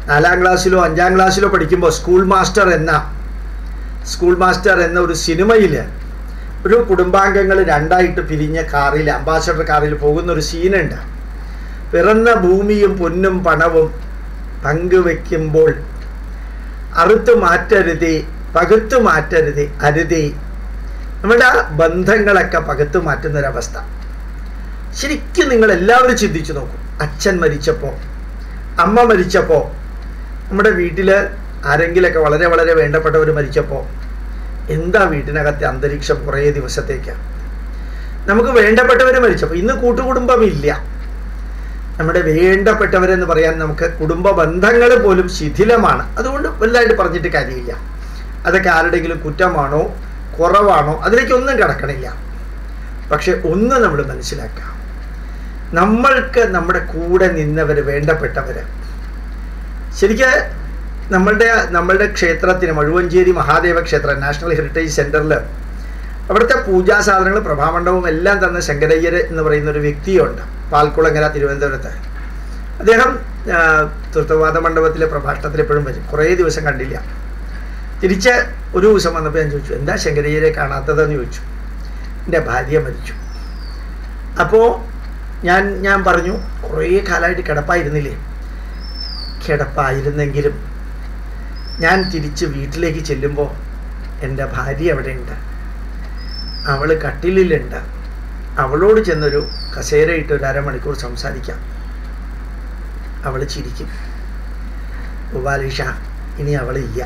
നാലാം ക്ലാസ്സിലോ അഞ്ചാം ക്ലാസ്സിലോ പഠിക്കുമ്പോൾ സ്കൂൾ മാസ്റ്റർ എന്ന സ്കൂൾ മാസ്റ്റർ എന്ന ഒരു സിനിമയിൽ ഒരു കുടുംബാംഗങ്ങൾ രണ്ടായിട്ട് പിരിഞ്ഞ കാറിൽ അംബാസഡർ കാറിൽ പോകുന്ന ഒരു സീനുണ്ട് പിറന്ന ഭൂമിയും പൊന്നും പണവും പങ്കുവെക്കുമ്പോൾ അറുത്തു മാറ്റരുതേ പകുത്തു മാറ്റരുതേ അരുതേ നമ്മുടെ ആ ബന്ധങ്ങളൊക്കെ പകുത്തു മാറ്റുന്നൊരവസ്ഥ ശരിക്കും നിങ്ങൾ എല്ലാവരും ചിന്തിച്ചു നോക്കും അച്ഛൻ മരിച്ചപ്പോൾ അമ്മ മരിച്ചപ്പോൾ നമ്മുടെ വീട്ടിൽ ആരെങ്കിലൊക്കെ വളരെ വളരെ വേണ്ടപ്പെട്ടവർ മരിച്ചപ്പോൾ എന്താ വീട്ടിനകത്തെ അന്തരീക്ഷം കുറേ ദിവസത്തേക്ക് നമുക്ക് വേണ്ടപ്പെട്ടവർ മരിച്ചപ്പോൾ ഇന്ന് കൂട്ടുകുടുംബമില്ല നമ്മുടെ വേണ്ടപ്പെട്ടവരെന്ന് പറയാൻ നമുക്ക് കുടുംബ ബന്ധങ്ങൾ പോലും ശിഥിലമാണ് അതുകൊണ്ട് വലുതായിട്ട് പറഞ്ഞിട്ട് കാര്യമില്ല അതൊക്കെ ആരുടെങ്കിലും കുറ്റമാണോ കുറവാണോ അതിലേക്കൊന്നും കിടക്കണില്ല പക്ഷെ ഒന്ന് നമ്മൾ മനസ്സിലാക്കാം നമ്മൾക്ക് നമ്മുടെ കൂടെ നിന്നവർ വേണ്ടപ്പെട്ടവർ ശരിക്ക് നമ്മളുടെ നമ്മളുടെ ക്ഷേത്രത്തിന് മഴുവഞ്ചേരി മഹാദേവ ക്ഷേത്രം നാഷണൽ ഹെറിറ്റേജ് സെൻറ്ററിൽ അവിടുത്തെ പൂജാ സാധനങ്ങൾ പ്രഭാമണ്ഡപവും എല്ലാം തന്ന ശങ്കരയ്യർ എന്ന് പറയുന്ന ഒരു വ്യക്തിയുണ്ട് പാൽക്കുളങ്ങര തിരുവനന്തപുരത്ത് അദ്ദേഹം തൃത്വവാദ മണ്ഡപത്തിലെ പ്രഭാഷണത്തിൽ എപ്പോഴും വരും കുറേ ദിവസം കണ്ടില്ല തിരിച്ച് ഒരു ദിവസം വന്നപ്പോൾ ഞാൻ ചോദിച്ചു എന്താ ശങ്കരയ്യരെ കാണാത്തതെന്ന് ചോദിച്ചു എൻ്റെ ഭാര്യ മരിച്ചു അപ്പോൾ ഞാൻ ഞാൻ പറഞ്ഞു കുറേ കാലമായിട്ട് കിടപ്പായിരുന്നില്ലേ കിടപ്പായിരുന്നെങ്കിലും ഞാൻ തിരിച്ച് വീട്ടിലേക്ക് ചെല്ലുമ്പോൾ എൻ്റെ ഭാര്യ അവിടെയുണ്ട് അവൾ കട്ടിലിലുണ്ട് അവളോട് ചെന്നൊരു കസേരയിട്ട് ഒരു അരമണിക്കൂർ സംസാരിക്കാം അവൾ ചിരിക്കും ഉപാലിഷ ഇനി അവളില്ല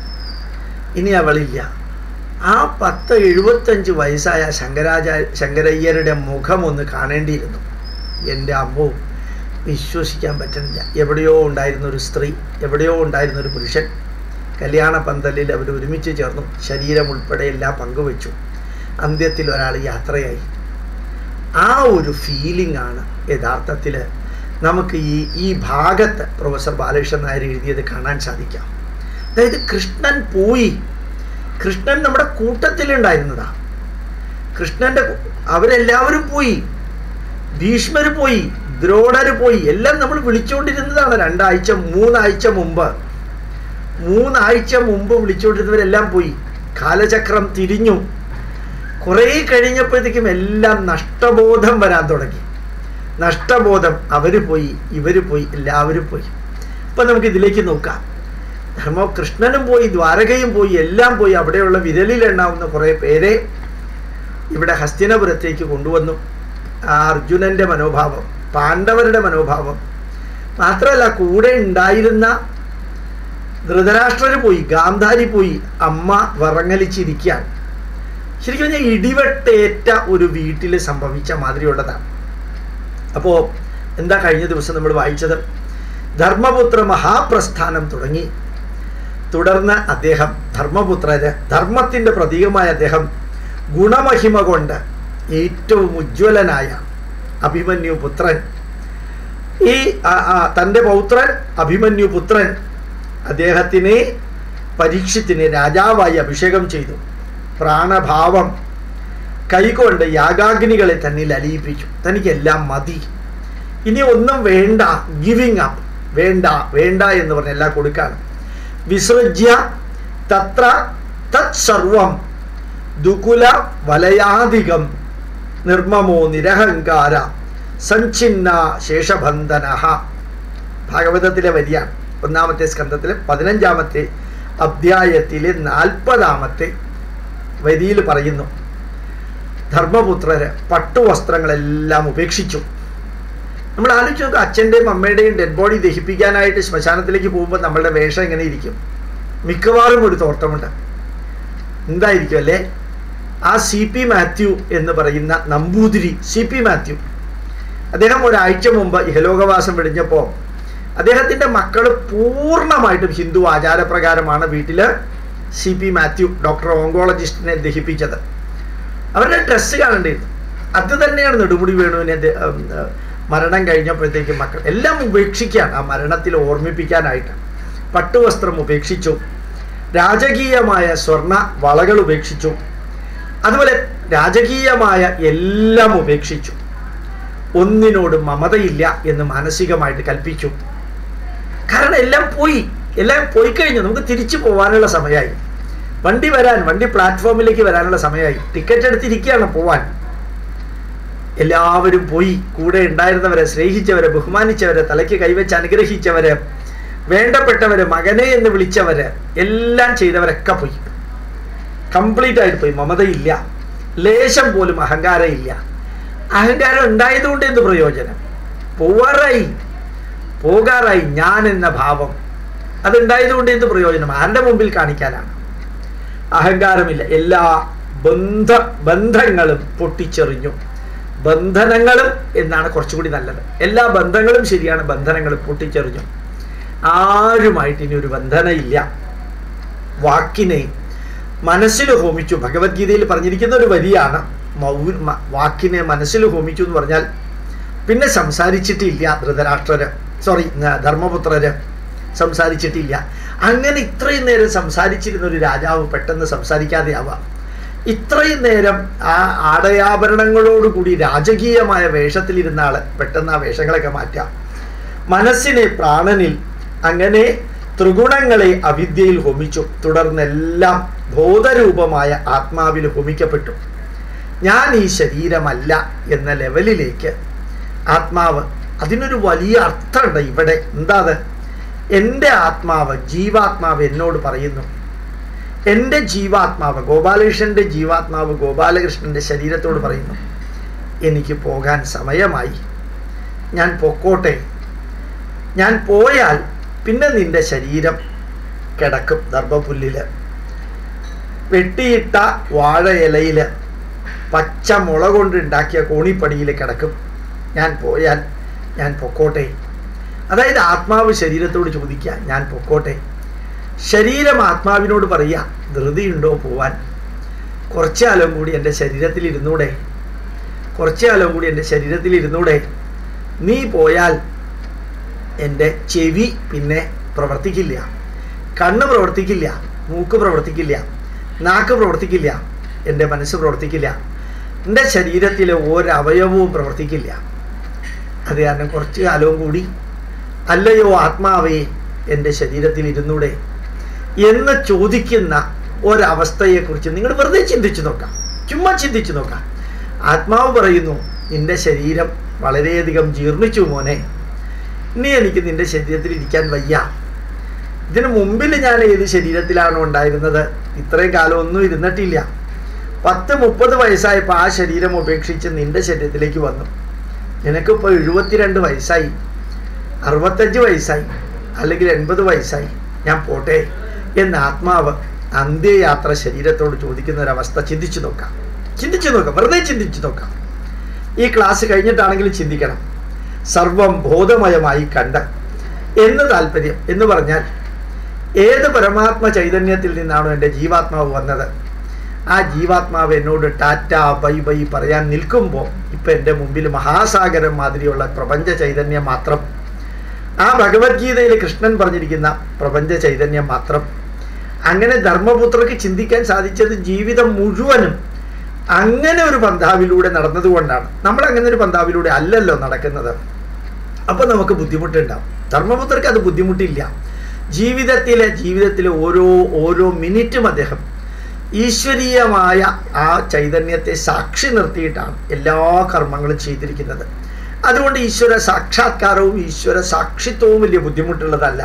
ഇനി അവളില്ല ആ പത്ത് എഴുപത്തഞ്ച് വയസ്സായ ശങ്കരാചാര്യ ശങ്കരയ്യരുടെ മുഖം ഒന്ന് കാണേണ്ടിയിരുന്നു എൻ്റെ അമ്മോ വിശ്വസിക്കാൻ പറ്റുന്നില്ല എവിടെയോ ഉണ്ടായിരുന്ന ഒരു സ്ത്രീ എവിടെയോ ഉണ്ടായിരുന്ന ഒരു പുരുഷൻ കല്യാണ പന്തലിൽ അവർ ഒരുമിച്ച് ചേർന്നു ശരീരം ഉൾപ്പെടെ എല്ലാം പങ്കുവച്ചു അന്ത്യത്തിൽ ഒരാൾ യാത്രയായി ആ ഒരു ഫീലിംഗ് ആണ് യഥാർത്ഥത്തിൽ നമുക്ക് ഈ ഈ ഭാഗത്ത് പ്രൊഫസർ ബാലകൃഷ്ണൻ നായർ എഴുതിയത് കാണാൻ സാധിക്കാം അതായത് കൃഷ്ണൻ പോയി കൃഷ്ണൻ നമ്മുടെ കൂട്ടത്തിലുണ്ടായിരുന്നതാ കൃഷ്ണന്റെ അവരെല്ലാവരും പോയി ഭീഷ്മർ പോയി ദ്രോണർ പോയി എല്ലാം നമ്മൾ വിളിച്ചുകൊണ്ടിരുന്നതാണ് രണ്ടാഴ്ച മൂന്നാഴ്ച മുമ്പ് മൂന്നാഴ്ച മുമ്പ് വിളിച്ചുകൊണ്ടിരുന്നവരെല്ലാം പോയി കാലചക്രം തിരിഞ്ഞു കുറേ കഴിഞ്ഞപ്പോഴത്തേക്കും എല്ലാം നഷ്ടബോധം വരാൻ തുടങ്ങി നഷ്ടബോധം അവർ പോയി ഇവർ പോയി എല്ലാവരും പോയി അപ്പം നമുക്ക് ഇതിലേക്ക് നോക്കാം ധർമ്മ കൃഷ്ണനും പോയി ദ്വാരകയും പോയി എല്ലാം പോയി അവിടെയുള്ള വിരലിലെണ്ണാവുന്ന കുറേ പേരെ ഇവിടെ ഹസ്തിനപുരത്തേക്ക് കൊണ്ടുവന്നു ആ അർജുനൻ്റെ മനോഭാവം പാണ്ഡവരുടെ മനോഭാവം മാത്രമല്ല കൂടെ ഉണ്ടായിരുന്ന ധൃതരാഷ്ട്രര് പോയി ഗാന്ധാരി പോയി അമ്മ വറങ്ങലിച്ചിരിക്കുകയാണ് ശരിക്കും പറഞ്ഞാൽ ഇടിവെട്ടേറ്റ ഒരു വീട്ടിൽ സംഭവിച്ച മാതിരിയുള്ളതാണ് അപ്പോൾ എന്താ കഴിഞ്ഞ ദിവസം നമ്മൾ വായിച്ചത് ധർമ്മപുത്ര മഹാപ്രസ്ഥാനം തുടങ്ങി തുടർന്ന് അദ്ദേഹം ധർമ്മപുത്രര് ധർമ്മത്തിൻ്റെ പ്രതീകമായ അദ്ദേഹം ഗുണമഹിമ കൊണ്ട് ഏറ്റവും ഉജ്ജ്വലനായ അഭിമന്യു പുത്രൻ ഈ തൻ്റെ പൗത്രൻ അഭിമന്യു പുത്രൻ അദ്ദേഹത്തിനെ പരീക്ഷത്തിന് രാജാവായി അഭിഷേകം ചെയ്തു പ്രാണഭാവം കൈകൊണ്ട് യാഗാഗ്നികളെ തന്നിൽ അലിയിപ്പിച്ചു തനിക്കെല്ലാം മതി ഇനി ഒന്നും വേണ്ട ഗിവിങ് അപ്പ് വേണ്ട വേണ്ട എന്ന് പറഞ്ഞ എല്ലാം കൊടുക്കാണ് വിസൃജ്യ തത്ര തത് സർവം ദുകുല വലയാധികം നിർമ്മമോ നിരഹങ്കാര സഞ്ചിന്ന ശേഷബന്ധന ഭാഗവതത്തിലെ വരിയാണ് ഒന്നാമത്തെ സ്കന്ധത്തിലെ പതിനഞ്ചാമത്തെ അധ്യായത്തിലെ നാൽപ്പതാമത്തെ വരിയിൽ പറയുന്നു ധർമ്മപുത്രര് പട്ടുവസ്ത്രങ്ങളെല്ലാം ഉപേക്ഷിച്ചു നമ്മൾ ആലോചിച്ച് നോക്കുക അച്ഛൻ്റെയും അമ്മയുടെയും ഡെഡ് ബോഡി ദഹിപ്പിക്കാനായിട്ട് ശ്മശാനത്തിലേക്ക് പോകുമ്പോൾ നമ്മളുടെ വേഷം എങ്ങനെ ഇരിക്കും മിക്കവാറും ഒരു തോർത്തമുണ്ട് എന്തായിരിക്കും അല്ലേ ആ സി പി മാത്യു എന്ന് പറയുന്ന നമ്പൂതിരി സി പി മാത്യു അദ്ദേഹം ഒരാഴ്ച മുമ്പ് ഇഹലോകവാസം വെടിഞ്ഞപ്പോൾ അദ്ദേഹത്തിൻ്റെ മക്കൾ പൂർണ്ണമായിട്ടും ഹിന്ദു ആചാരപ്രകാരമാണ് വീട്ടിൽ സി പി മാത്യു ഡോക്ടർ ഓങ്കോളജിസ്റ്റിനെ ദഹിപ്പിച്ചത് അവരുടെ ഡ്രസ്സ് കാണേണ്ടിയിരുന്നു അത് തന്നെയാണ് നെടുമുടി വേണുവിനെ മരണം കഴിഞ്ഞപ്പോഴത്തേക്കും മക്കൾ എല്ലാം ഉപേക്ഷിക്കുകയാണ് ആ മരണത്തിൽ ഓർമ്മിപ്പിക്കാനായിട്ട് പട്ടുവസ്ത്രം ഉപേക്ഷിച്ചു രാജകീയമായ സ്വർണ വളകൾ ഉപേക്ഷിച്ചു അതുപോലെ രാജകീയമായ എല്ലാം ഉപേക്ഷിച്ചു ഒന്നിനോട് മമതയില്ല എന്ന് മാനസികമായിട്ട് കൽപ്പിച്ചു കാരണം എല്ലാം പോയി എല്ലാം പോയി കഴിഞ്ഞു നമുക്ക് തിരിച്ചു പോകാനുള്ള സമയമായി വണ്ടി വരാൻ വണ്ടി പ്ലാറ്റ്ഫോമിലേക്ക് വരാനുള്ള സമയമായി ടിക്കറ്റ് എടുത്തിരിക്കുകയാണ് പോവാൻ എല്ലാവരും പോയി കൂടെ ഉണ്ടായിരുന്നവരെ സ്നേഹിച്ചവരെ ബഹുമാനിച്ചവരെ തലയ്ക്ക് കൈവച്ച് അനുഗ്രഹിച്ചവരെ വേണ്ടപ്പെട്ടവര് മകനെ എന്ന് വിളിച്ചവര് എല്ലാം ചെയ്തവരൊക്കെ പോയി കംപ്ലീറ്റ് ആയിട്ട് പോയി മമതയില്ല ലേശം പോലും അഹങ്കാരം ഇല്ല അഹങ്കാരം ഉണ്ടായതുകൊണ്ട് എന്ത് പ്രയോജനം പോവാറായി പോകാറായി ഞാൻ എന്ന ഭാവം അതുണ്ടായതുകൊണ്ട് എന്ത് പ്രയോജനം ആരുടെ മുമ്പിൽ കാണിക്കാനാണ് അഹങ്കാരമില്ല എല്ലാ ബന്ധ ബന്ധങ്ങളും പൊട്ടിച്ചെറിഞ്ഞു ബന്ധനങ്ങളും എന്നാണ് കുറച്ചുകൂടി നല്ലത് എല്ലാ ബന്ധങ്ങളും ശരിയാണ് ബന്ധനങ്ങളും പൊട്ടിച്ചെറിഞ്ഞു ആരുമായിട്ട് ഇനി ഒരു ബന്ധനയില്ല വാക്കിനെ മനസ്സിൽ ഹോമിച്ചു ഭഗവത്ഗീതയിൽ പറഞ്ഞിരിക്കുന്ന ഒരു വരിയാണ് മൗ- മ- വാക്കിനെ മനസ്സിൽ ഹോമിച്ചു എന്ന് പറഞ്ഞാൽ പിന്നെ സംസാരിച്ചിട്ടില്ല ധൃതരാഷ്ട്രര് സോറി ധർമ്മപുത്രര് സംസാരിച്ചിട്ടില്ല അങ്ങനെ ഇത്രയും നേരം സംസാരിച്ചിരുന്ന ഒരു രാജാവ് പെട്ടെന്ന് സംസാരിക്കാതെ ആവാം ഇത്രയും നേരം ആ ആടയാഭരണങ്ങളോടുകൂടി രാജകീയമായ വേഷത്തിലിരുന്ന ആള് പെട്ടെന്ന് ആ വേഷങ്ങളൊക്കെ മാറ്റാം മനസ്സിനെ പ്രാണനിൽ അങ്ങനെ ത്രിഗുണങ്ങളെ അവിദ്യയിൽ ഹോമിച്ചു തുടർന്നെല്ലാം ബോധരൂപമായ ആത്മാവിൽ ഹോമിക്കപ്പെട്ടു ഞാൻ ഈ ശരീരമല്ല എന്ന ലെവലിലേക്ക് ആത്മാവ് അതിനൊരു വലിയ അർത്ഥമുണ്ട് ഇവിടെ എന്താ അത് എൻ്റെ ആത്മാവ് ജീവാത്മാവ് എന്നോട് പറയുന്നു എൻ്റെ ജീവാത്മാവ് ഗോപാലകൃഷ്ണൻ്റെ ജീവാത്മാവ് ഗോപാലകൃഷ്ണൻ്റെ ശരീരത്തോട് പറയുന്നു എനിക്ക് പോകാൻ സമയമായി ഞാൻ പൊക്കോട്ടെ ഞാൻ പോയാൽ പിന്നെ നിന്റെ ശരീരം കിടക്കും ദർഭപുല്ലില് വെട്ടിയിട്ട വാഴയിലയിൽ പച്ച മുള കൊണ്ട് ഉണ്ടാക്കിയ കോണിപ്പടിയിൽ കിടക്കും ഞാൻ പോയാൽ ഞാൻ പൊക്കോട്ടെ അതായത് ആത്മാവ് ശരീരത്തോട് ചോദിക്കുക ഞാൻ പൊക്കോട്ടെ ശരീരം ആത്മാവിനോട് പറയുക ധൃതിയുണ്ടോ പോവാൻ കുറച്ചു കാലം കൂടി എൻ്റെ ശരീരത്തിൽ ഇരുന്നൂടെ കുറച്ചു കാലം കൂടി എൻ്റെ ശരീരത്തിൽ ഇരുന്നൂടെ നീ പോയാൽ എൻ്റെ ചെവി പിന്നെ പ്രവർത്തിക്കില്ല കണ്ണ് പ്രവർത്തിക്കില്ല മൂക്ക് പ്രവർത്തിക്കില്ല നാക്ക് പ്രവർത്തിക്കില്ല എൻ്റെ മനസ്സ് പ്രവർത്തിക്കില്ല എൻ്റെ ശരീരത്തിലെ ഒരവയവവും പ്രവർത്തിക്കില്ല അത് കാരണം കുറച്ച് കാലവും കൂടി അല്ലയോ ആത്മാവേ എൻ്റെ ശരീരത്തിൽ ഇരുന്നൂടെ എന്ന് ചോദിക്കുന്ന ഒരവസ്ഥയെക്കുറിച്ച് നിങ്ങൾ വെറുതെ ചിന്തിച്ചു നോക്കാം ചുമ്മാ ചിന്തിച്ചു നോക്കാം ആത്മാവ് പറയുന്നു നിന്റെ ശരീരം വളരെയധികം ജീർണിച്ചു മോനെ ഇനി എനിക്ക് നിന്റെ ശരീരത്തിൽ ഇരിക്കാൻ വയ്യ ഇതിനു മുമ്പിൽ ഞാൻ ഏത് ശരീരത്തിലാണോ ഉണ്ടായിരുന്നത് ഇത്രയും കാലം ഒന്നും ഇരുന്നിട്ടില്ല പത്ത് മുപ്പത് വയസ്സായപ്പോൾ ആ ശരീരം ഉപേക്ഷിച്ച് നിന്റെ ശരീരത്തിലേക്ക് വന്നു നിനക്കിപ്പോൾ എഴുപത്തിരണ്ട് വയസ്സായി അറുപത്തഞ്ച് വയസ്സായി അല്ലെങ്കിൽ എൺപത് വയസ്സായി ഞാൻ പോട്ടെ എന്ന് ആത്മാവ് അന്ത്യയാത്ര ശരീരത്തോട് ചോദിക്കുന്ന ഒരവസ്ഥ ചിന്തിച്ചു നോക്കാം ചിന്തിച്ചു നോക്കാം വെറുതെ ചിന്തിച്ചു നോക്കാം ഈ ക്ലാസ് കഴിഞ്ഞിട്ടാണെങ്കിലും ചിന്തിക്കണം സർവം ബോധമയമായി കണ്ട് എന്ന് താല്പര്യം എന്ന് പറഞ്ഞാൽ ഏത് പരമാത്മ ചൈതന്യത്തിൽ നിന്നാണോ എൻ്റെ ജീവാത്മാവ് വന്നത് ആ ജീവാത്മാവ് എന്നോട് ടാറ്റ ബൈ ബൈ പറയാൻ നിൽക്കുമ്പോൾ ഇപ്പം എൻ്റെ മുമ്പിൽ മഹാസാഗരം മാതിരിയുള്ള പ്രപഞ്ച ചൈതന്യം മാത്രം ആ ഭഗവത്ഗീതയിൽ കൃഷ്ണൻ പറഞ്ഞിരിക്കുന്ന പ്രപഞ്ച ചൈതന്യം മാത്രം അങ്ങനെ ധർമ്മപുത്രക്ക് ചിന്തിക്കാൻ സാധിച്ചത് ജീവിതം മുഴുവനും അങ്ങനെ ഒരു പന്ഥാവിലൂടെ നടന്നതുകൊണ്ടാണ് നമ്മൾ അങ്ങനെ ഒരു പന്ഥാവിലൂടെ അല്ലല്ലോ നടക്കുന്നത് അപ്പൊ നമുക്ക് ബുദ്ധിമുട്ടുണ്ടാവും ധർമ്മപുത്രക്ക് അത് ബുദ്ധിമുട്ടില്ല ജീവിതത്തിലെ ജീവിതത്തിലെ ഓരോ ഓരോ മിനിറ്റും അദ്ദേഹം ഈശ്വരീയമായ ആ ചൈതന്യത്തെ സാക്ഷി നിർത്തിയിട്ടാണ് എല്ലാ കർമ്മങ്ങളും ചെയ്തിരിക്കുന്നത് അതുകൊണ്ട് ഈശ്വര സാക്ഷാത്കാരവും ഈശ്വര സാക്ഷിത്വവും വലിയ ബുദ്ധിമുട്ടുള്ളതല്ല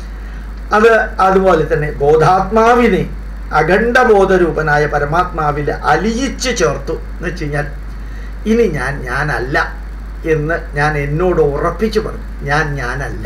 അത് അതുപോലെ തന്നെ ബോധാത്മാവിനെ അഖണ്ഡബോധരൂപനായ പരമാത്മാവിൽ അലിയിച്ച് ചേർത്തു എന്ന് വെച്ച് കഴിഞ്ഞാൽ ഇനി ഞാൻ ഞാനല്ല എന്ന് ഞാൻ എന്നോട് ഉറപ്പിച്ചു പറഞ്ഞു ഞാൻ ഞാനല്ല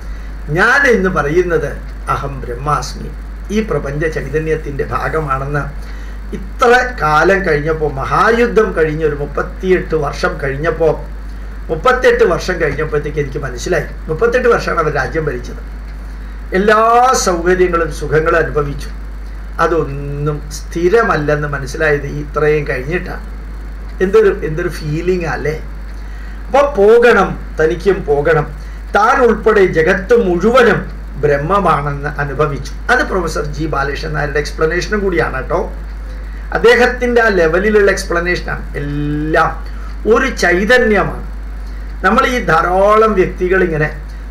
ഞാൻ എന്ന് പറയുന്നത് അഹം ബ്രഹ്മാസ്മി ഈ പ്രപഞ്ച ചൈതന്യത്തിൻ്റെ ഭാഗമാണെന്ന് ഇത്ര കാലം കഴിഞ്ഞപ്പോൾ മഹായുദ്ധം കഴിഞ്ഞ ഒരു മുപ്പത്തിയെട്ട് വർഷം കഴിഞ്ഞപ്പോൾ മുപ്പത്തെട്ട് വർഷം കഴിഞ്ഞപ്പോഴത്തേക്ക് എനിക്ക് മനസ്സിലായി മുപ്പത്തെട്ട് വർഷമാണ് അവർ രാജ്യം ഭരിച്ചത് എല്ലാ സൗകര്യങ്ങളും സുഖങ്ങളും അനുഭവിച്ചു അതൊന്നും സ്ഥിരമല്ലെന്ന് മനസ്സിലായത് ഈ ഇത്രയും കഴിഞ്ഞിട്ടാണ് എന്തൊരു എന്തൊരു ഫീലിംഗ് അല്ലേ അപ്പോൾ പോകണം തനിക്കും പോകണം താൻ ഉൾപ്പെടെ ജഗത്ത് മുഴുവനും ബ്രഹ്മമാണെന്ന് അനുഭവിച്ചു അത് പ്രൊഫസർ ജി ബാലകൃഷ്ണൻ നായരുടെ എക്സ്പ്ലനേഷനും കൂടിയാണ് കേട്ടോ അദ്ദേഹത്തിൻ്റെ ആ ലെവലിലുള്ള എക്സ്പ്ലനേഷനാണ് എല്ലാം ഒരു ചൈതന്യമാണ് നമ്മൾ ഈ ധാരാളം വ്യക്തികൾ ഇങ്ങനെ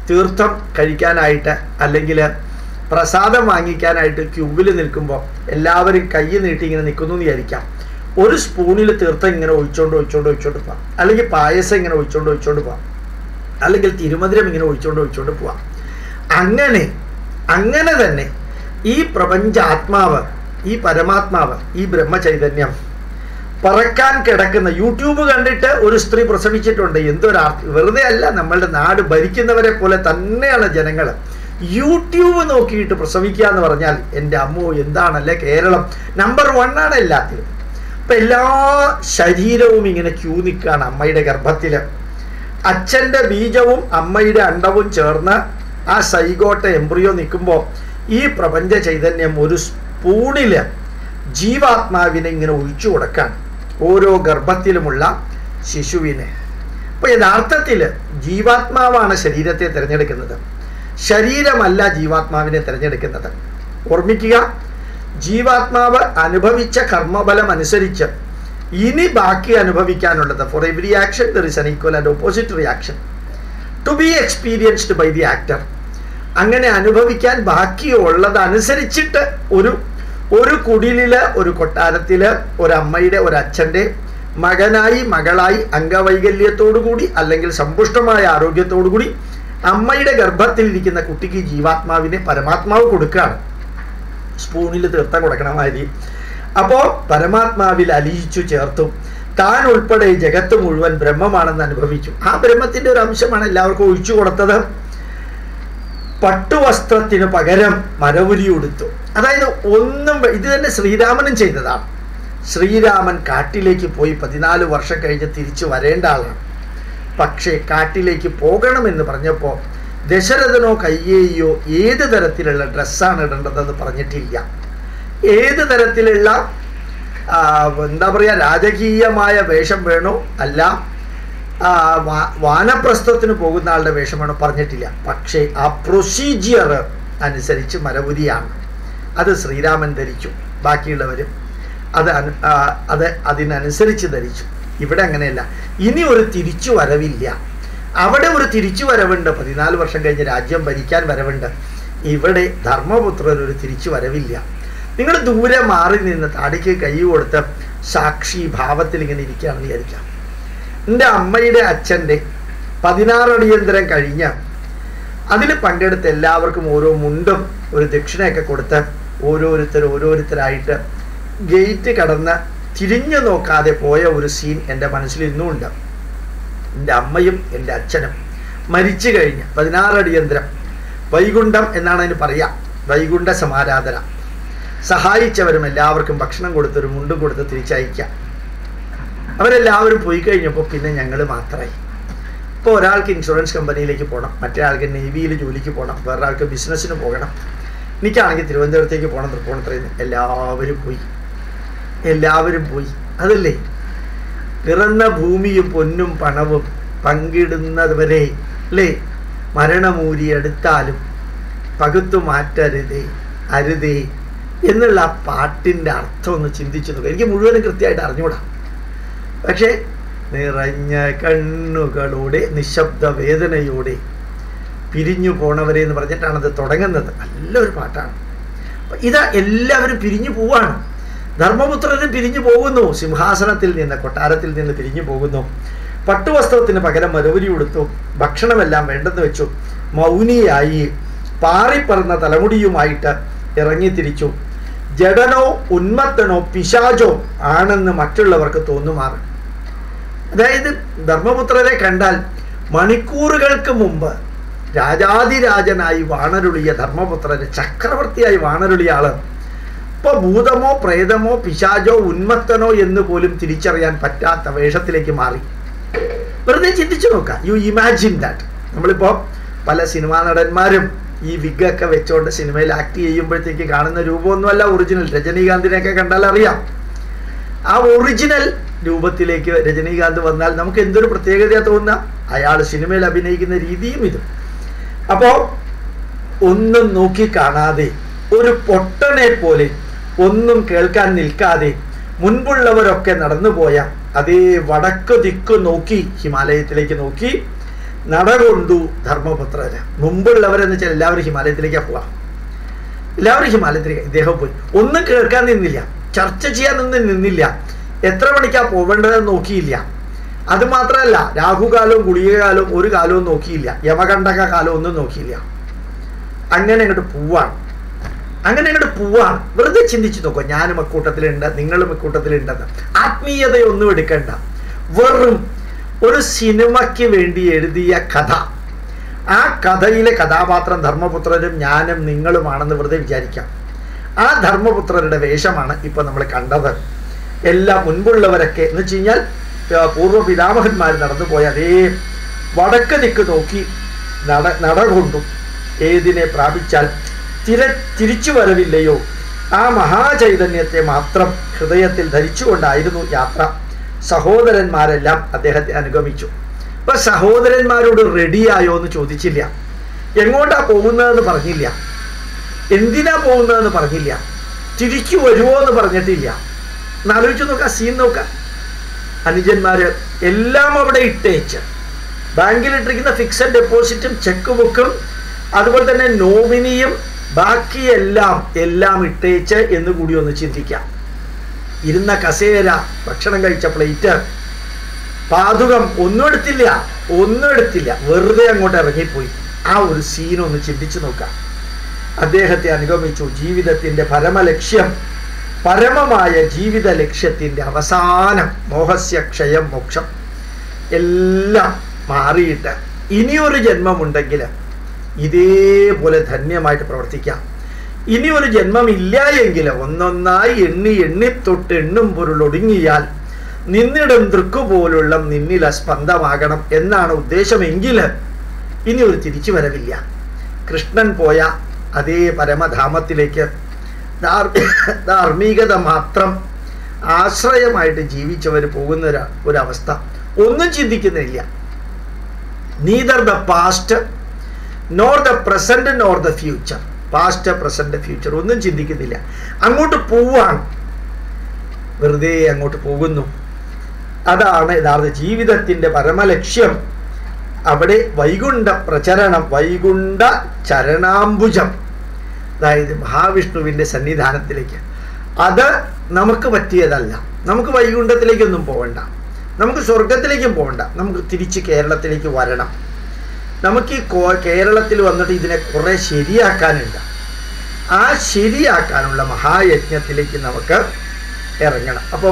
തീർത്ഥം കഴിക്കാനായിട്ട് അല്ലെങ്കിൽ പ്രസാദം വാങ്ങിക്കാനായിട്ട് ക്യൂവിൽ നിൽക്കുമ്പോൾ എല്ലാവരും കൈ നീട്ടി ഇങ്ങനെ നിൽക്കുന്നു എന്ന് വിചാരിക്കാം ഒരു സ്പൂണിൽ തീർത്ഥം ഇങ്ങനെ ഒഴിച്ചോണ്ട് ഒഴിച്ചോണ്ട് ഒഴിച്ചോണ്ട് പോവാം അല്ലെങ്കിൽ പായസം ഇങ്ങനെ ഒഴിച്ചോണ്ട് ഒഴിച്ചോണ്ട് പോവാം അല്ലെങ്കിൽ തിരുമധുരം ഇങ്ങനെ ഒഴിച്ചോണ്ട് ഒഴിച്ചോണ്ട് പോവാം അങ്ങനെ അങ്ങനെ തന്നെ ഈ പ്രപഞ്ച ആത്മാവ് ഈ പരമാത്മാവ് ഈ ബ്രഹ്മചൈതന്യം പറക്കാൻ കിടക്കുന്ന യൂട്യൂബ് കണ്ടിട്ട് ഒരു സ്ത്രീ പ്രസവിച്ചിട്ടുണ്ട് എന്തൊരാർത്തി വെറുതെ അല്ല നമ്മളുടെ നാട് ഭരിക്കുന്നവരെ പോലെ തന്നെയാണ് ജനങ്ങൾ യൂട്യൂബ് നോക്കിയിട്ട് പ്രസവിക്കുക എന്ന് പറഞ്ഞാൽ എൻ്റെ അമ്മോ എന്താണല്ലേ കേരളം നമ്പർ വൺ ആണ് എല്ലാത്തിലും അപ്പൊ എല്ലാ ശരീരവും ഇങ്ങനെ ക്യൂ നിൽക്കുകയാണ് അമ്മയുടെ ഗർഭത്തിൽ അച്ഛൻ്റെ ബീജവും അമ്മയുടെ അണ്ടവും ചേർന്ന് ആ സൈഗോട്ട എംബ്രിയോ നിൽക്കുമ്പോൾ ഈ പ്രപഞ്ച ചൈതന്യം ഒരു സ്പൂണില് ജീവാത്മാവിനെ ഇങ്ങനെ ഒഴിച്ചു കൊടുക്കാൻ ഓരോ ഗർഭത്തിലുമുള്ള ശിശുവിനെ അപ്പോൾ യഥാർത്ഥത്തിൽ ജീവാത്മാവാണ് ശരീരത്തെ തിരഞ്ഞെടുക്കുന്നത് ശരീരമല്ല ജീവാത്മാവിനെ തിരഞ്ഞെടുക്കുന്നത് ഓർമ്മിക്കുക ജീവാത്മാവ് അനുഭവിച്ച കർമ്മബലം അനുസരിച്ച് ഇനി ബാക്കി അനുഭവിക്കാനുള്ളത് for every action there is an equal and opposite reaction to be experienced by the actor അങ്ങനെ അനുഭവിക്കാൻ ബാക്കിയുള്ളത് അനുസരിച്ചിട്ട് ഒരു ഒരു കുടിലില് ഒരു കൊട്ടാരത്തില് ഒരു അമ്മയുടെ ഒരു അച്ഛൻ്റെ മകനായി മകളായി അംഗവൈകല്യത്തോടു കൂടി അല്ലെങ്കിൽ സമ്പുഷ്ടമായ ആരോഗ്യത്തോടു കൂടി അമ്മയുടെ ഗർഭത്തിൽ ഇരിക്കുന്ന കുട്ടിക്ക് ജീവാത്മാവിനെ പരമാത്മാവ് കൊടുക്കുകയാണ് സ്പൂണിൽ തീർത്ഥം കൊടുക്കണ മാതിരി അപ്പോൾ പരമാത്മാവിൽ അലിയിച്ചു ചേർത്തു താൻ ഉൾപ്പെടെ ഈ ജഗത്ത് മുഴുവൻ ബ്രഹ്മമാണെന്ന് അനുഭവിച്ചു ആ ബ്രഹ്മത്തിന്റെ ഒരു അംശമാണ് എല്ലാവർക്കും ഒഴിച്ചു കൊടുത്തത് പട്ടുവസ്ത്രത്തിന് പകരം മരവുരി ഉടുത്തു അതായത് ഒന്നും വേ- ഇത് തന്നെ ശ്രീരാമനും ചെയ്തതാണ് ശ്രീരാമൻ കാട്ടിലേക്ക് പോയി പതിനാല് വർഷം കഴിഞ്ഞ് തിരിച്ചു വരേണ്ട ആളാണ് പക്ഷേ കാട്ടിലേക്ക് പോകണമെന്ന് പറഞ്ഞപ്പോൾ ദശരഥനോ കയ്യേയോ ഏത് തരത്തിലുള്ള ഡ്രസ്സാണ് ഇടേണ്ടതെന്ന് പറഞ്ഞിട്ടില്ല ഏത് തരത്തിലുള്ള ആ, എന്താ പറയുക രാജകീയമായ വേഷം വേണോ അല്ല ആ, വാ- വാനപ്രസ്ഥത്തിന് പോകുന്ന ആളുടെ വേഷം വേണോ പറഞ്ഞിട്ടില്ല പക്ഷേ ആ പ്രൊസീജിയർ അനുസരിച്ച് മരവുരിയാണ് അത് ശ്രീരാമൻ ധരിച്ചു ബാക്കിയുള്ളവരും അത് അനു ആ, അത് അതിനനുസരിച്ച് ധരിച്ചു ഇവിടെ അങ്ങനെയല്ല ഇനി ഒരു തിരിച്ചു വരവില്ല അവിടെ ഒരു തിരിച്ചു വരവുണ്ട് പതിനാല് വർഷം കഴിഞ്ഞ് രാജ്യം ഭരിക്കാൻ വരവുണ്ട് ഇവിടെ ധർമ്മപുത്രർ ഒരു തിരിച്ചു വരവില്ല നിങ്ങൾ ദൂരെ മാറി നിന്ന് താടിക്ക് കൈ കൊടുത്ത് സാക്ഷി ഭാവത്തിൽ ഇങ്ങനെ ഇരിക്കുകയാണെന്ന് വിചാരിക്കാം എൻ്റെ അമ്മയുടെ അച്ഛൻ്റെ പതിനാറടിയന്തരം കഴിഞ്ഞ് അതിൽ പങ്കെടുത്ത എല്ലാവർക്കും ഓരോ മുണ്ടും ഒരു ദക്ഷിണയൊക്കെ കൊടുത്ത് ഓരോരുത്തർ ഓരോരുത്തരായിട്ട് ഗേറ്റ് കടന്ന് തിരിഞ്ഞു നോക്കാതെ പോയ ഒരു സീൻ എൻ്റെ മനസ്സിൽ ഇന്നുമുണ്ട് എൻ്റെ അമ്മയും എൻ്റെ അച്ഛനും മരിച്ചു കഴിഞ്ഞ് പതിനാറടിയന്തരം വൈകുണ്ഠം എന്നാണ് അതിന് പറയാ വൈകുണ്ഠ സമാരാധന സഹായിച്ചവരും എല്ലാവർക്കും ഭക്ഷണം കൊടുത്തൊരു മുണ്ടും കൊടുത്ത് തിരിച്ചയക്കാം അവരെല്ലാവരും പോയി കഴിഞ്ഞപ്പോൾ പിന്നെ ഞങ്ങൾ മാത്രമായി ഇപ്പോൾ ഒരാൾക്ക് ഇൻഷുറൻസ് കമ്പനിയിലേക്ക് പോകണം മറ്റേ ആൾക്ക് നേവിയിൽ ജോലിക്ക് പോകണം വേറൊരാൾക്ക് ബിസിനസ്സിന് പോകണം എനിക്കാണെങ്കിൽ തിരുവനന്തപുരത്തേക്ക് പോകണം തൃപ്പൂണിത്തറയിൽ നിന്ന് എല്ലാവരും പോയി എല്ലാവരും പോയി അതല്ലേ പിറന്ന ഭൂമിയും പൊന്നും പണവും പങ്കിടുന്നവരെ അല്ലേ മരണമൂരി എടുത്താലും പകുത്തു മാറ്റരുതേ അരുതേ എന്നുള്ള ആ പാട്ടിൻ്റെ അർത്ഥം ഒന്ന് ചിന്തിച്ചു നോക്കുക എനിക്ക് മുഴുവനും കൃത്യമായിട്ട് അറിഞ്ഞുകൂടാ പക്ഷേ നിറഞ്ഞ കണ്ണുകളോടെ നിശബ്ദ വേദനയോടെ പിരിഞ്ഞു പോണവരെ എന്ന് പറഞ്ഞിട്ടാണ് അത് തുടങ്ങുന്നത് നല്ലൊരു പാട്ടാണ് അപ്പൊ ഇതാ എല്ലാവരും പിരിഞ്ഞു പോവാണ് ധർമ്മപുത്രനും പിരിഞ്ഞു പോകുന്നു സിംഹാസനത്തിൽ നിന്ന് കൊട്ടാരത്തിൽ നിന്ന് പിരിഞ്ഞു പോകുന്നു പട്ടുവസ്ത്രത്തിന് പകരം മരവരി ഉടുത്തു ഭക്ഷണമെല്ലാം വേണ്ടെന്ന് വെച്ചു മൗനിയായി പാറിപ്പറന്ന തലമുടിയുമായിട്ട് ഇറങ്ങിത്തിരിച്ചു ജഡനോ ഉന്മത്തനോ പിശാചോ ആണെന്ന് മറ്റുള്ളവർക്ക് തോന്നുമാറ് അതായത് ധർമ്മപുത്രരെ കണ്ടാൽ മണിക്കൂറുകൾക്ക് മുമ്പ് രാജാതിരാജനായി വാണരുളിയ ധർമ്മപുത്രന് ചക്രവർത്തിയായി വാണരുളിയ ആള് ഇപ്പൊ ഭൂതമോ പ്രേതമോ പിശാചോ ഉന്മത്തനോ എന്ന് പോലും തിരിച്ചറിയാൻ പറ്റാത്ത വേഷത്തിലേക്ക് മാറി വെറുതെ ചിന്തിച്ചു നോക്കാം യു ഇമാജിൻ ദാറ്റ് നമ്മളിപ്പോ പല സിനിമാ നടന്മാരും ഈ വിഗൊക്കെ വെച്ചോണ്ട് സിനിമയിൽ ആക്ട് ചെയ്യുമ്പോഴത്തേക്ക് കാണുന്ന രൂപമൊന്നുമല്ല ഒറിജിനൽ രജനീകാന്തിനെയൊക്കെ കണ്ടാൽ അറിയാം ആ ഒറിജിനൽ രൂപത്തിലേക്ക് രജനീകാന്ത് വന്നാൽ നമുക്ക് എന്തൊരു പ്രത്യേകതയാ തോന്നുക അയാൾ സിനിമയിൽ അഭിനയിക്കുന്ന രീതിയും ഇതും അപ്പോൾ ഒന്നും നോക്കി കാണാതെ ഒരു പൊട്ടനെ പോലെ ഒന്നും കേൾക്കാൻ നിൽക്കാതെ മുൻപുള്ളവരൊക്കെ നടന്നുപോയ അതേ വടക്ക് ദിക്ക് നോക്കി ഹിമാലയത്തിലേക്ക് നോക്കി നടകൊണ്ടു ധർമ്മപുത്രന് മുമ്പുള്ളവരെന്ന് വെച്ചാൽ എല്ലാവരും ഹിമാലയത്തിലേക്കാണ് പോവാം എല്ലാവരും ഹിമാലയത്തിലേക്ക് ഇദ്ദേഹം പോയി ഒന്നും കേൾക്കാൻ നിന്നില്ല ചർച്ച ചെയ്യാനൊന്നും നിന്നില്ല എത്ര മണിക്കാ പോവേണ്ടതെന്ന് നോക്കിയില്ല അത് മാത്രമല്ല രാഹുകാലവും ഗുളികകാലവും ഒരു കാലവും നോക്കിയില്ല യമകണ്ഠക കാലവും ഒന്നും നോക്കിയില്ല അങ്ങനെ അങ്ങോട്ട് പോവാണ് അങ്ങനെ അങ്ങോട്ട് പോവാണ് വെറുതെ ചിന്തിച്ചു നോക്കുക ഞാനും അക്കൂട്ടത്തിലുണ്ട് നിങ്ങളും ഇക്കൂട്ടത്തിലുണ്ടെന്ന് ആത്മീയതയൊന്നും എടുക്കണ്ട വെറും ഒരു സിനിമയ്ക്ക് വേണ്ടി എഴുതിയ കഥ ആ കഥയിലെ കഥാപാത്രം ധർമ്മപുത്രരും ഞാനും നിങ്ങളുമാണെന്ന് വെറുതെ വിചാരിക്കാം ആ ധർമ്മപുത്രരുടെ വേഷമാണ് ഇപ്പൊ നമ്മൾ കണ്ടത് എല്ലാം മുൻപുള്ളവരൊക്കെ എന്ന് വെച്ച് കഴിഞ്ഞാൽ ആ, പൂർവ്വ പിതാമഹന്മാർ നടന്നു പോയ അതേ വടക്ക് ദിക്ക് നോക്കി നട നട കൊണ്ടു ഏതിനെ പ്രാപിച്ചാൽ തിര തിരിച്ചു വരവില്ലയോ ആ മഹാചൈതന്യത്തെ മാത്രം ഹൃദയത്തിൽ ധരിച്ചുകൊണ്ടായിരുന്നു യാത്ര സഹോദരന്മാരെല്ലാം അദ്ദേഹത്തെ അനുഗമിച്ചു അപ്പൊ സഹോദരന്മാരോട് റെഡിയായോ എന്ന് ചോദിച്ചില്ല എങ്ങോട്ടാ പോകുന്നതെന്ന് പറഞ്ഞില്ല എന്തിനാ പോകുന്നതെന്ന് പറഞ്ഞില്ല തിരിച്ചു വരുമോ എന്ന് പറഞ്ഞിട്ടില്ല എന്നാലോചിച്ച് നോക്കാം സീൻ നോക്കാം അനുജന്മാര് എല്ലാം അവിടെ ഇട്ടേച്ച് ബാങ്കിൽ ഇട്ടിരിക്കുന്ന ഫിക്സഡ് ഡെപ്പോസിറ്റും ചെക്ക് ബുക്കും അതുപോലെ തന്നെ നോമിനിയും ബാക്കിയെല്ലാം എല്ലാം ഇട്ടേച്ച് എന്ന് കൂടി ഒന്ന് ചിന്തിക്കാം ഇരുന്ന കസേര ഭക്ഷണം കഴിച്ച പ്ലേറ്റ് പാതുകം ഒന്നും എടുത്തില്ല ഒന്നും എടുത്തില്ല വെറുതെ അങ്ങോട്ട് ഇറങ്ങിപ്പോയി ആ ഒരു സീൻ ഒന്ന് ചിന്തിച്ചു നോക്കാം അദ്ദേഹത്തെ അനുഗമിച്ചു ജീവിതത്തിന്റെ പരമലക്ഷ്യം പരമമായ ജീവിത ലക്ഷ്യത്തിന്റെ അവസാനം മോഹസ്യ ക്ഷയം മോക്ഷം എല്ലാം മാറിയിട്ട് ഇനിയൊരു ജന്മമുണ്ടെങ്കിൽ ഇതേപോലെ ധന്യമായിട്ട് പ്രവർത്തിക്കാം ഇനി ഒരു ജന്മമില്ല എങ്കിൽ ഒന്നൊന്നായി എണ്ണി എണ്ണി തൊട്ട് എണ്ണും പൊരുളൊടുങ്ങിയാൽ നിന്നിടം ദൃക്കു പോലുള്ള നിന്നില സ്പന്ദമാകണം എന്നാണ് ഉദ്ദേശമെങ്കിൽ ഇനി ഒരു തിരിച്ചു വരവില്ല കൃഷ്ണൻ പോയ അതേ പരമധാമത്തിലേക്ക് ധാർ- ധാർമ്മികത മാത്രം ആശ്രയമായിട്ട് ജീവിച്ചവർ പോകുന്ന ഒരു ഒരവസ്ഥ ഒന്നും ചിന്തിക്കുന്നില്ല neither the past nor the present nor the future past present future ഒന്നും ചിന്തിക്കുന്നില്ല അങ്ങോട്ട് പോവാണ് വെറുതെ അങ്ങോട്ട് പോകുന്നു അതാണ് യഥാർത്ഥ ജീവിതത്തിന്റെ പരമലക്ഷ്യം അവിടെ വൈകുണ്ഠ പ്രചരണം വൈകുണ്ഠ ചരണാംബുജം അതായത് മഹാവിഷ്ണുവിൻ്റെ സന്നിധാനത്തിലേക്ക് അത് നമുക്ക് പറ്റിയതല്ല നമുക്ക് വൈകുണ്ഠത്തിലേക്കൊന്നും പോകണ്ട നമുക്ക് സ്വർഗത്തിലേക്കും പോകണ്ട നമുക്ക് തിരിച്ച് കേരളത്തിലേക്ക് വരണം നമുക്ക് ഈ കോ കേരളത്തിൽ വന്നിട്ട് ഇതിനെ കുറേ ശരിയാക്കാനുണ്ട് ആ ശരിയാക്കാനുള്ള മഹായജ്ഞത്തിലേക്ക് നമുക്ക് ഇറങ്ങണം അപ്പോൾ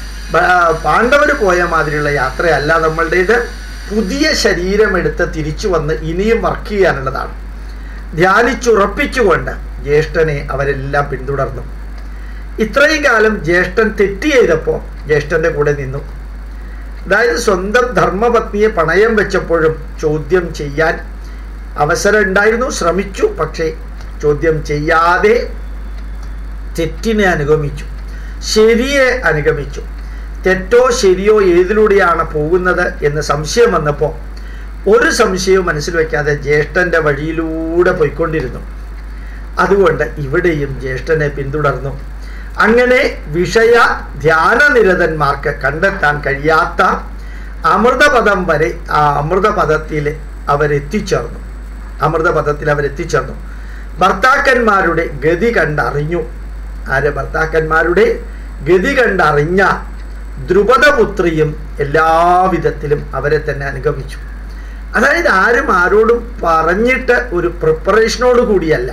പാണ്ഡവർ പോയ മാതിരിയുള്ള യാത്രയല്ല നമ്മളുടേത് പുതിയ ശരീരമെടുത്ത് തിരിച്ചു വന്ന് ഇനിയും വർക്ക് ചെയ്യാനുള്ളതാണ് ധ്യാനിച്ചുറപ്പിച്ചുകൊണ്ട് ജ്യേഷ്ഠനെ അവരെല്ലാം പിന്തുടർന്നു ഇത്രയും കാലം ജ്യേഷ്ഠൻ തെറ്റ് ചെയ്തപ്പോൾ ജ്യേഷ്ഠന്റെ കൂടെ നിന്നു അതായത് സ്വന്തം ധർമ്മപത്നിയെ പണയം വെച്ചപ്പോഴും ചോദ്യം ചെയ്യാൻ അവസരം ഉണ്ടായിരുന്നു ശ്രമിച്ചു പക്ഷേ ചോദ്യം ചെയ്യാതെ തെറ്റിനെ അനുഗമിച്ചു ശരിയെ അനുഗമിച്ചു തെറ്റോ ശരിയോ ഏതിലൂടെയാണ് പോകുന്നത് എന്ന് സംശയം വന്നപ്പോൾ ഒരു സംശയവും മനസ്സിൽ വയ്ക്കാതെ ജ്യേഷ്ഠന്റെ വഴിയിലൂടെ പോയിക്കൊണ്ടിരുന്നു അതുകൊണ്ട് ഇവിടെയും ജ്യേഷ്ഠനെ പിന്തുടർന്നു അങ്ങനെ വിഷയ ധ്യാനനിരതന്മാർക്ക് കണ്ടെത്താൻ കഴിയാത്ത അമൃതപദം വരെ ആ അമൃതപദത്തിൽ അവരെത്തിച്ചേർന്നു അമൃതപദത്തിൽ അവരെത്തിച്ചേർന്നു ഭർത്താക്കന്മാരുടെ ഗതി കണ്ടറിഞ്ഞു ആര് ഭർത്താക്കന്മാരുടെ ഗതി കണ്ടറിഞ്ഞ ദ്രുപദപുത്രിയും എല്ലാവിധത്തിലും അവരെ തന്നെ അനുഗമിച്ചു അതായത് ആരും ആരോടും പറഞ്ഞിട്ട് ഒരു പ്രിപ്പറേഷനോട് കൂടിയല്ല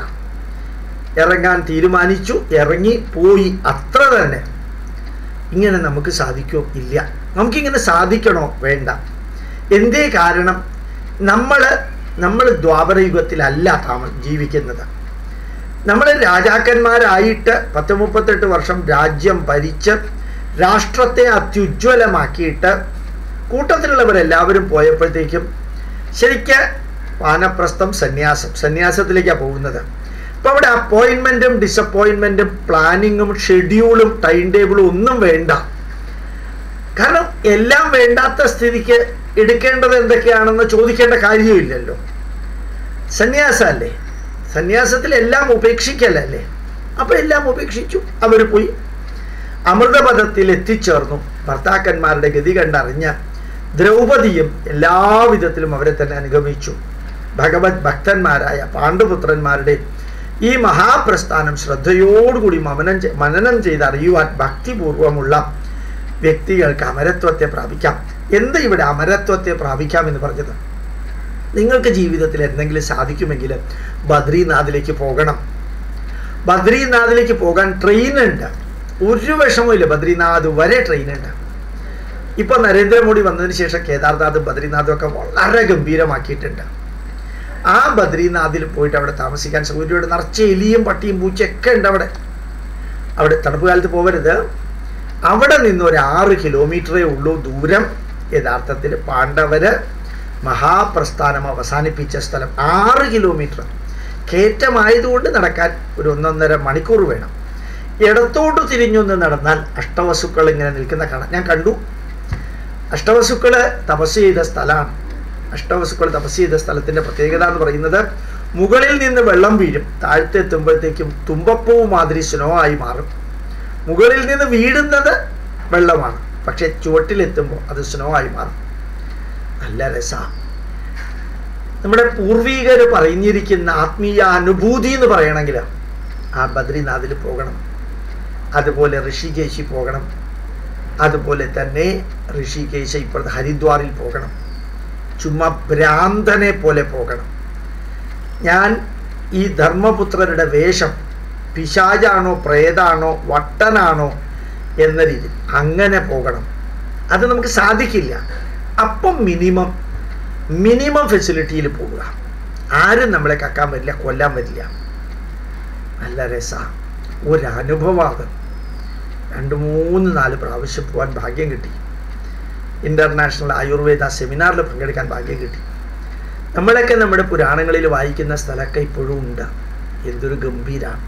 ഇറങ്ങാൻ തീരുമാനിച്ചു ഇറങ്ങി പോയി അത്ര തന്നെ ഇങ്ങനെ നമുക്ക് സാധിക്കോ ഇല്ല നമുക്കിങ്ങനെ സാധിക്കണോ വേണ്ട എന്തേ കാരണം നമ്മൾ നമ്മൾ ദ്വാപരയുഗത്തിലല്ല താമ ജീവിക്കുന്നത് നമ്മൾ രാജാക്കന്മാരായിട്ട് പത്ത് മുപ്പത്തെട്ട് വർഷം രാജ്യം ഭരിച്ച് രാഷ്ട്രത്തെ അത്യുജ്വലമാക്കിയിട്ട് കൂട്ടത്തിലുള്ളവരെല്ലാവരും പോയപ്പോഴത്തേക്കും ശരിക്ക് വാനപ്രസ്ഥം സന്യാസം സന്യാസത്തിലേക്കാണ് പോകുന്നത് അപ്പോൾ അവിടെ അപ്പോയിൻമെൻറ്റും ഡിസപ്പോയിൻമെൻറ്റും പ്ലാനിങ്ങും ഷെഡ്യൂളും ടൈം ടേബിളും ഒന്നും വേണ്ട കാരണം എല്ലാം വേണ്ടാത്ത സ്ഥിതിക്ക് എടുക്കേണ്ടത് എന്തൊക്കെയാണെന്ന് ചോദിക്കേണ്ട കാര്യമില്ലല്ലോ സന്യാസമല്ലേ സന്യാസത്തിൽ എല്ലാം ഉപേക്ഷിക്കലല്ലേ അപ്പോൾ എല്ലാം ഉപേക്ഷിച്ചു അവർ പോയി അമൃതപദത്തിൽ എത്തിച്ചേർന്നു ഭർത്താക്കന്മാരുടെ ഗതി കണ്ടറിഞ്ഞ് ദ്രൗപദിയും എല്ലാവിധത്തിലും അവരെ തന്നെ അനുഗമിച്ചു ഭഗവത് ഭക്തന്മാരായ പാണ്ഡുപുത്രന്മാരുടെ ഈ മഹാപ്രസ്ഥാനം ശ്രദ്ധയോടുകൂടി മമനം ചെ- മനനം ചെയ്ത് അറിയുവാൻ ഭക്തിപൂർവമുള്ള വ്യക്തികൾക്ക് അമരത്വത്തെ പ്രാപിക്കാം എന്ത് ഇവിടെ അമരത്വത്തെ പ്രാപിക്കാം എന്ന് പറഞ്ഞത് നിങ്ങൾക്ക് ജീവിതത്തിൽ എന്തെങ്കിലും സാധിക്കുമെങ്കിൽ ബദ്രീനാഥിലേക്ക് പോകണം ബദ്രീനാഥിലേക്ക് പോകാൻ ട്രെയിൻ ഉണ്ട് ഒരു വിഷമവും ബദ്രീനാഥ് വരെ ട്രെയിൻ ഉണ്ട് ഇപ്പൊ നരേന്ദ്രമോദി വന്നതിന് ശേഷം കേദാർനാഥും ബദ്രീനാഥും ഒക്കെ വളരെ ഗംഭീരമാക്കിയിട്ടുണ്ട് ആ ബദ്രീനാഥിൽ പോയിട്ട് അവിടെ താമസിക്കാൻ സൗകര്യമുണ്ട് നിറച്ച് എലിയും പട്ടിയും പൂച്ചയൊക്കെ ഉണ്ട് അവിടെ അവിടെ തണുപ്പ് കാലത്ത് പോകരുത് അവിടെ നിന്ന് ഒരു ആറ് കിലോമീറ്ററേ ഉള്ളൂ ദൂരം യഥാർത്ഥത്തിൽ പാണ്ഡവര് മഹാപ്രസ്ഥാനം അവസാനിപ്പിച്ച സ്ഥലം ആറ് കിലോമീറ്റർ കയറ്റമായതുകൊണ്ട് നടക്കാൻ ഒരു ഒന്നൊന്നര മണിക്കൂർ വേണം ഇടത്തോട്ട് തിരിഞ്ഞൊന്ന് നടന്നാൽ അഷ്ടവസുക്കൾ ഇങ്ങനെ നിൽക്കുന്ന കാണാം ഞാൻ കണ്ടു അഷ്ടവസുക്കള് തപസ് ചെയ്ത സ്ഥലമാണ് അഷ്ടവസുക്കൾ തപസ് ചെയ്ത സ്ഥലത്തിന്റെ പ്രത്യേകത എന്ന് പറയുന്നത് മുകളിൽ നിന്ന് വെള്ളം വീഴും താഴത്തെത്തുമ്പോഴത്തേക്കും തുമ്പപ്പൂ മാതിരി സ്നോ ആയി മാറും മുകളിൽ നിന്ന് വീഴുന്നത് വെള്ളമാണ് പക്ഷെ ചുവട്ടിലെത്തുമ്പോൾ അത് സ്നോ ആയി മാറും നല്ല രസമാണ് നമ്മുടെ പൂർവീകർ പറഞ്ഞിരിക്കുന്ന ആത്മീയ അനുഭൂതി എന്ന് പറയണമെങ്കിൽ ആ ബദ്രിനാഥിൽ പോകണം അതുപോലെ ഋഷികേശി പോകണം അതുപോലെ തന്നെ ഋഷികേശ ഇപ്പോഴത്തെ ഹരിദ്വാറിൽ പോകണം ചുമ്മാ ഭ്രാന്തനെ പോലെ പോകണം ഞാൻ ഈ ധർമ്മപുത്രരുടെ വേഷം പിശാചാണോ പ്രേതാണോ വട്ടനാണോ എന്ന രീതി അങ്ങനെ പോകണം അത് നമുക്ക് സാധിക്കില്ല അപ്പം മിനിമം മിനിമം ഫെസിലിറ്റിയിൽ പോവുക ആരും നമ്മളെ കക്കാൻ വരില്ല കൊല്ലാൻ വരില്ല നല്ല രസ ഒരനുഭവമാണ് രണ്ട് മൂന്ന് നാല് പ്രാവശ്യം പോകാൻ ഭാഗ്യം കിട്ടി ഇൻ്റർനാഷണൽ ആയുർവേദ സെമിനാറിൽ പങ്കെടുക്കാൻ ഭാഗ്യം കിട്ടി നമ്മളൊക്കെ നമ്മുടെ പുരാണങ്ങളിൽ വായിക്കുന്ന സ്ഥലമൊക്കെ ഇപ്പോഴും ഉണ്ട് എന്തൊരു ഗംഭീരാണ്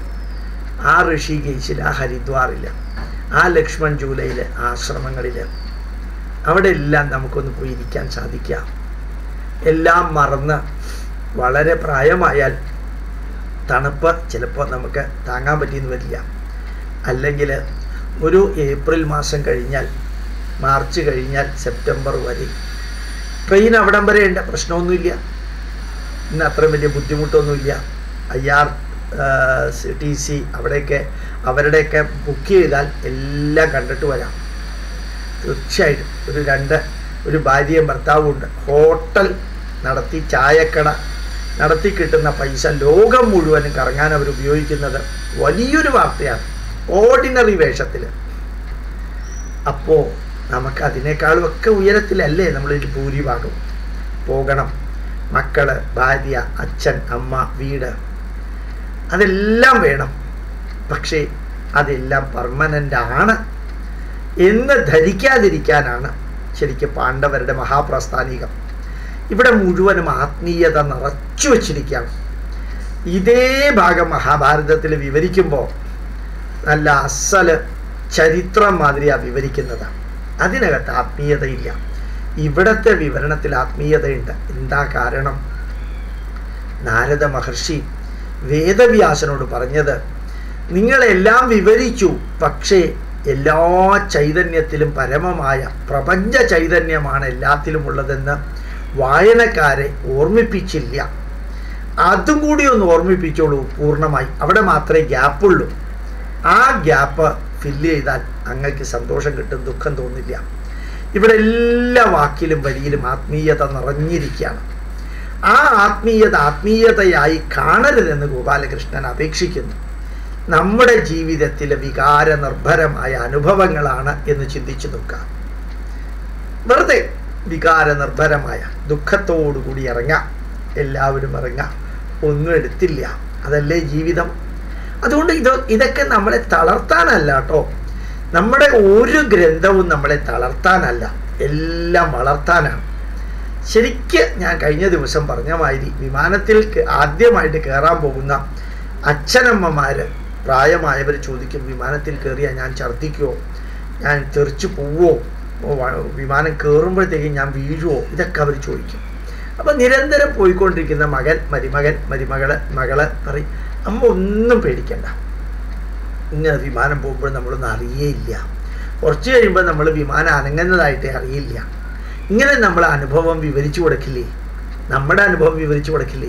ആ ഋഷികേശിൽ ആ ഹരിദ്വാറിൽ ആ ലക്ഷ്മൺ ജൂലയിൽ ആശ്രമങ്ങളിൽ അവിടെ എല്ലാം നമുക്കൊന്ന് പോയി ഇരിക്കാൻ സാധിക്കാം എല്ലാം മറന്ന് വളരെ പ്രായമായാൽ തണുപ്പ് ചിലപ്പോൾ നമുക്ക് താങ്ങാൻ പറ്റിയെന്ന് വരില്ല അല്ലെങ്കിൽ ഒരു ഏപ്രിൽ മാസം കഴിഞ്ഞാൽ മാർച്ച് കഴിഞ്ഞാൽ സെപ്റ്റംബർ വരെ ട്രെയിൻ അവിടം വരെ ഉണ്ട് പ്രശ്നമൊന്നുമില്ല ഇന്ന് അത്ര വലിയ ബുദ്ധിമുട്ടൊന്നുമില്ല ഐ ആർ ടി സി അവിടെയൊക്കെ അവരുടെയൊക്കെ ബുക്ക് ചെയ്താൽ എല്ലാം കണ്ടിട്ട് വരാം തീർച്ചയായിട്ടും ഒരു രണ്ട് ഒരു ഭാര്യയും ഭർത്താവും ഉണ്ട് ഹോട്ടൽ നടത്തി ചായക്കട നടത്തി കിട്ടുന്ന പൈസ ലോകം മുഴുവനും കറങ്ങാൻ അവർ ഉപയോഗിക്കുന്നത് വലിയൊരു വാർത്തയാണ് ഓർഡിനറി വേഷത്തിൽ അപ്പോൾ നമുക്ക് അതിനേക്കാളും ഒക്കെ ഉയരത്തിലല്ലേ നമ്മളിൽ ഭൂരിഭാഗം പോകണം മക്കള് ഭാര്യ അച്ഛൻ അമ്മ വീട് അതെല്ലാം വേണം പക്ഷേ അതെല്ലാം പെർമനൻ്റ് ആണ് എന്ന് ധരിക്കാതിരിക്കാനാണ് ശരിക്കും പാണ്ഡവരുടെ മഹാപ്രസ്ഥാനികം ഇവിടെ മുഴുവനും ആത്മീയത നിറച്ചു വച്ചിരിക്കുകയാണ് ഇതേ ഭാഗം മഹാഭാരതത്തിൽ വിവരിക്കുമ്പോൾ നല്ല അസല് ചരിത്രം മാതിരിയാണ് വിവരിക്കുന്നത് അതിനകത്ത് ആത്മീയതയില്ല ഇവിടത്തെ വിവരണത്തിൽ ആത്മീയതയുണ്ട് എന്താ കാരണം നാരദ മഹർഷി വേദവ്യാസനോട് പറഞ്ഞത് നിങ്ങളെല്ലാം വിവരിച്ചു പക്ഷേ എല്ലാ ചൈതന്യത്തിലും പരമമായ പ്രപഞ്ച ചൈതന്യമാണ് എല്ലാത്തിലും ഉള്ളതെന്ന് വായനക്കാരെ ഓർമ്മിപ്പിച്ചില്ല അതും കൂടി ഒന്ന് ഓർമ്മിപ്പിച്ചോളൂ പൂർണ്ണമായി അവിടെ മാത്രമേ ഗ്യാപ്പുള്ളൂ ആ ഗ്യാപ്പ് ഫില്ല് ചെയ്താൽ അങ്ങക്ക് സന്തോഷം കിട്ടും ദുഃഖം തോന്നില്ല ഇവിടെ എല്ലാ വാക്കിലും വരിയിലും ആത്മീയത നിറഞ്ഞിരിക്കുകയാണ് ആ ആത്മീയത ആത്മീയതയായി കാണരുതെന്ന് ഗോപാലകൃഷ്ണൻ അപേക്ഷിക്കുന്നു നമ്മുടെ ജീവിതത്തിലെ വികാര നിർഭരമായ അനുഭവങ്ങളാണ് എന്ന് ചിന്തിച്ചു നോക്കാം വെറുതെ വികാര നിർഭരമായ ദുഃഖത്തോടുകൂടി ഇറങ്ങാം എല്ലാവരും ഇറങ്ങാം ഒന്നും എടുത്തില്ല അതല്ലേ ജീവിതം അതുകൊണ്ട് ഇത് ഇതൊക്കെ നമ്മളെ തളർത്താനല്ല കേട്ടോ നമ്മുടെ ഒരു ഗ്രന്ഥവും നമ്മളെ തളർത്താനല്ല എല്ലാം വളർത്താനാണ് ശരിക്ക് ഞാൻ കഴിഞ്ഞ ദിവസം പറഞ്ഞ മാതിരി വിമാനത്തിൽ ക- ആദ്യമായിട്ട് കയറാൻ പോകുന്ന അച്ഛനമ്മമാര് പ്രായമായവർ ചോദിക്കും വിമാനത്തിൽ കയറിയാൽ ഞാൻ ഛർദ്ദിക്കുമോ ഞാൻ തെറിച്ചു പോവോ ഓ, വ- വിമാനം കയറുമ്പോഴത്തേക്കും ഞാൻ വീഴുവോ ഇതൊക്കെ അവർ ചോദിക്കും അപ്പൊ നിരന്തരം പോയിക്കൊണ്ടിരിക്കുന്ന മകൻ മരുമകൻ മരുമകള് മകള് പറയും അമ്മ ഒന്നും പേടിക്കണ്ട ഇങ്ങനെ വിമാനം പോകുമ്പോൾ നമ്മളൊന്നും അറിയേയില്ല കുറച്ച് കഴിയുമ്പോൾ നമ്മൾ വിമാനം അനങ്ങുന്നതായിട്ടേ അറിയില്ല ഇങ്ങനെ നമ്മൾ അനുഭവം വിവരിച്ചു കൊടുക്കില്ലേ നമ്മുടെ അനുഭവം വിവരിച്ചു കൊടുക്കില്ലേ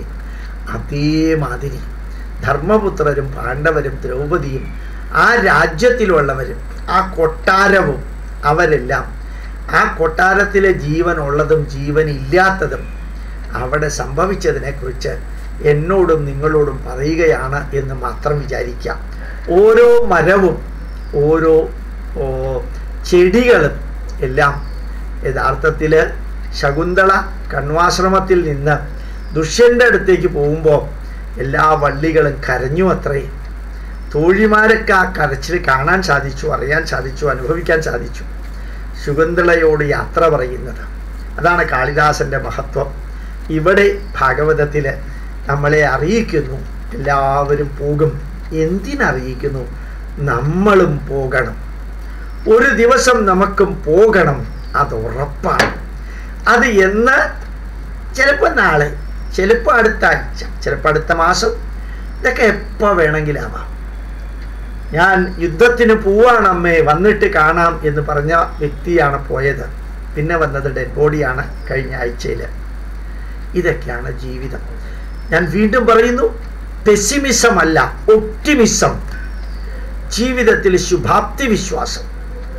അതേമാതിരി ധർമ്മപുത്രരും പാണ്ഡവരും ദ്രൗപദിയും ആ രാജ്യത്തിലുള്ളവരും ആ കൊട്ടാരവും അവരെല്ലാം ആ കൊട്ടാരത്തിലെ ജീവൻ ഉള്ളതും ജീവൻ ഇല്ലാത്തതും അവിടെ സംഭവിച്ചതിനെക്കുറിച്ച് എന്നോടും നിങ്ങളോടും പറയുകയാണ് എന്ന് മാത്രം വിചാരിക്കാം ഓരോ മരവും ഓരോ ഓ, ചെടികളും എല്ലാം യഥാർത്ഥത്തിൽ ശകുന്തള കണ്വാശ്രമത്തിൽ നിന്ന് ദുഷ്യൻ്റെ അടുത്തേക്ക് പോകുമ്പോൾ എല്ലാ വള്ളികളും കരഞ്ഞു അത്രേ തോഴിമാരൊക്കെ ആ കരച്ചിൽ കാണാൻ സാധിച്ചു അറിയാൻ സാധിച്ചു അനുഭവിക്കാൻ സാധിച്ചു ശുഗന്ധളയോട് യാത്ര പറയുന്നത് അതാണ് കാളിദാസന്റെ മഹത്വം ഇവിടെ ഭാഗവതത്തിൽ നമ്മളെ അറിയിക്കുന്നു എല്ലാവരും പോകും എന്തിനറിയിക്കുന്നു നമ്മളും പോകണം ഒരു ദിവസം നമുക്കും പോകണം അത് ഉറപ്പാണ് അത് എന്ന് ചിലപ്പോൾ നാളെ ചിലപ്പോൾ അടുത്ത ആഴ്ച ചിലപ്പോൾ അടുത്ത മാസം ഇതൊക്കെ എപ്പോൾ വേണമെങ്കിലാവാം ഞാൻ യുദ്ധത്തിന് പോവാണ് അമ്മേ വന്നിട്ട് കാണാം എന്ന് പറഞ്ഞ വ്യക്തിയാണ് പോയത് പിന്നെ വന്നത് ഡെഡ് ബോഡിയാണ് കഴിഞ്ഞ ആഴ്ചയിൽ ഇതൊക്കെയാണ് ജീവിതം ഞാൻ വീണ്ടും പറയുന്നു പെസിമിസം അല്ല ഒപ്റ്റിമിസം ജീവിതത്തിൽ ശുഭാപ്തി വിശ്വാസം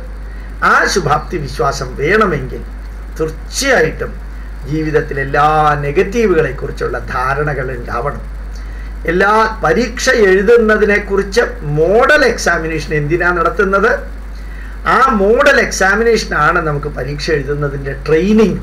ആ ശുഭാപ്തി വിശ്വാസം വേണമെങ്കിൽ തീർച്ചയായിട്ടും ജീവിതത്തിൽ എല്ലാ നെഗറ്റീവുകളെ കുറിച്ചുള്ള ധാരണകൾ ഉണ്ടാവണം എല്ലാ പരീക്ഷ എഴുതുന്നതിനെ കുറിച്ച് മോഡൽ എക്സാമിനേഷൻ എന്തിനാ നടത്തുന്നത് ആ മോഡൽ എക്സാമിനേഷനാണ് നമുക്ക് പരീക്ഷ എഴുതുന്നതിൻ്റെ ട്രെയിനിങ്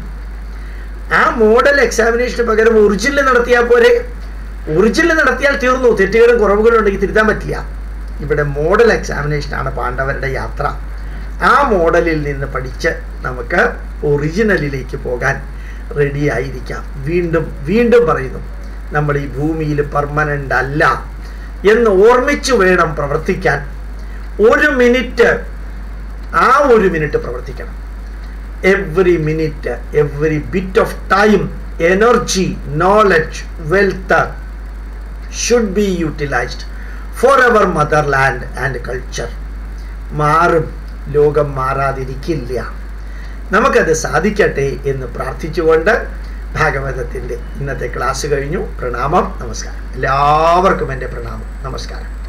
ആ മോഡൽ എക്സാമിനേഷന് പകരം ഒറിജിനൽ നടത്തിയാൽ പോരെ ഒറിജിനൽ നടത്തിയാൽ തീർന്നു തെറ്റുകളും കുറവുകളും ഉണ്ടെങ്കിൽ തിരുത്താൻ പറ്റില്ല ഇവിടെ മോഡൽ എക്സാമിനേഷനാണ് പാണ്ഡവരുടെ യാത്ര ആ മോഡലിൽ നിന്ന് പഠിച്ച് നമുക്ക് ഒറിജിനലിലേക്ക് പോകാൻ റെഡി ആയിരിക്കാം വീണ്ടും വീണ്ടും പറയുന്നു നമ്മൾ ഈ ഭൂമിയിൽ പെർമനൻ്റ് അല്ല എന്ന് ഓർമ്മിച്ചു വേണം പ്രവർത്തിക്കാൻ ഒരു മിനിറ്റ് ആ ഒരു മിനിറ്റ് പ്രവർത്തിക്കണം every minute every bit of time energy knowledge wealth should be utilised for our motherland and culture മാറും ലോകം മാറാതിരിക്കില്ല നമുക്കത് സാധിക്കട്ടെ എന്ന് പ്രാർത്ഥിച്ചുകൊണ്ട് ഭാഗവതത്തിൻ്റെ ഇന്നത്തെ ക്ലാസ് കഴിഞ്ഞു പ്രണാമം നമസ്കാരം എല്ലാവർക്കും എൻ്റെ പ്രണാമം നമസ്കാരം